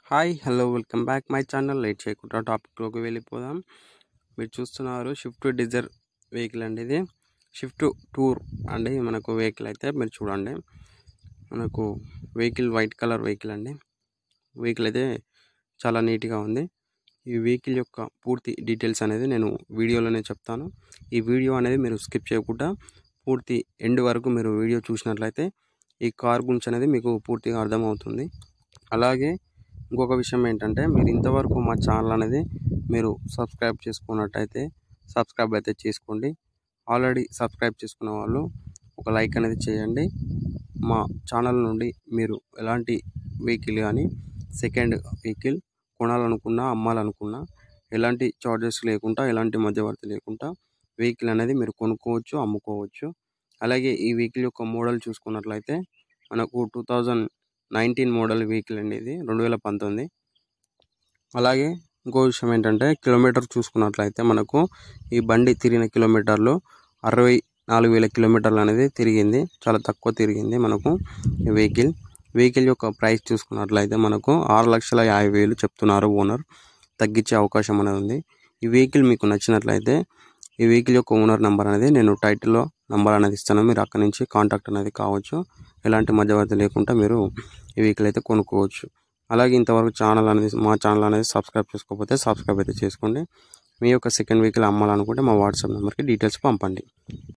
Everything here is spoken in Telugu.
hi hello welcome back my channel late చేయకుండా టాపిక్లోకి వెళ్ళిపోదాం మీరు చూస్తున్నారు షిఫ్ట్ డిజర్ వెహికల్ అండి ఇది షిఫ్ట్ టూర్ అండి మనకు వెహికల్ అయితే మీరు చూడండి మనకు వెహికల్ వైట్ కలర్ వెహికల్ అండి వెహికల్ అయితే చాలా నీట్గా ఉంది ఈ వెహికల్ యొక్క పూర్తి డీటెయిల్స్ అనేది నేను వీడియోలోనే చెప్తాను ఈ వీడియో అనేది మీరు స్కిప్ చేయకుండా పూర్తి ఎండ్ వరకు మీరు వీడియో చూసినట్లయితే ఈ కార్ గురించి అనేది మీకు పూర్తిగా అర్థమవుతుంది అలాగే ఇంకొక విషయం ఏంటంటే మీరు ఇంతవరకు మా ఛానల్ అనేది మీరు సబ్స్క్రైబ్ చేసుకున్నట్టయితే సబ్స్క్రైబ్ అయితే చేసుకోండి ఆల్రెడీ సబ్స్క్రైబ్ చేసుకున్న వాళ్ళు ఒక లైక్ అనేది చేయండి మా ఛానల్ నుండి మీరు ఎలాంటి వెహికల్ కానీ సెకండ్ వెహికల్ కొనాలనుకున్నా అమ్మాలనుకున్నా ఎలాంటి చార్జెస్ లేకుండా ఎలాంటి మధ్యవర్తి లేకుండా వెహికల్ అనేది మీరు కొనుక్కోవచ్చు అమ్ముకోవచ్చు అలాగే ఈ వెహికల్ యొక్క మోడల్ చూసుకున్నట్లయితే మనకు two thousand nineteen model vehicle అండి ఇది రెండు వేల పంతొమ్మిది అలాగే ఇంకో విషయం ఏంటంటే కిలోమీటర్ చూసుకున్నట్లయితే మనకు ఈ బండి తిరిగిన కిలోమీటర్లు అరవై నాలుగు వేల కిలోమీటర్లు అనేది తిరిగింది చాలా తక్కువ తిరిగింది మనకు ఈ వెహికల్ వెహికల్ యొక్క ప్రైస్ చూసుకున్నట్లయితే మనకు ఆరు లక్షల యాభై వేలు చెప్తున్నారు ఓనర్ తగ్గించే అవకాశం అనేది ఉంది ఈ వెహికల్ మీకు నచ్చినట్లయితే ఈ వెహికల్ యొక్క ఓనర్ నెంబర్ అనేది నేను టైటిల్లో నెంబర్ అనేది ఇస్తాను మీరు అక్కడి నుంచి కాంటాక్ట్ అనేది కావచ్చు ఎలాంటి మధ్యవర్తి లేకుండా మీరు ఈ వెహికల్ అయితే కొనుక్కోవచ్చు అలాగే ఇంతవరకు ఛానల్ అనేది మా ఛానల్ అనేది సబ్స్క్రైబ్ చేసుకోకపోతే సబ్స్క్రైబ్ అయితే చేసుకోండి మీ యొక్క సెకండ్ వెహికల్ అమ్మాలనుకుంటే మా వాట్సాప్ నెంబర్కి డీటెయిల్స్ పంపండి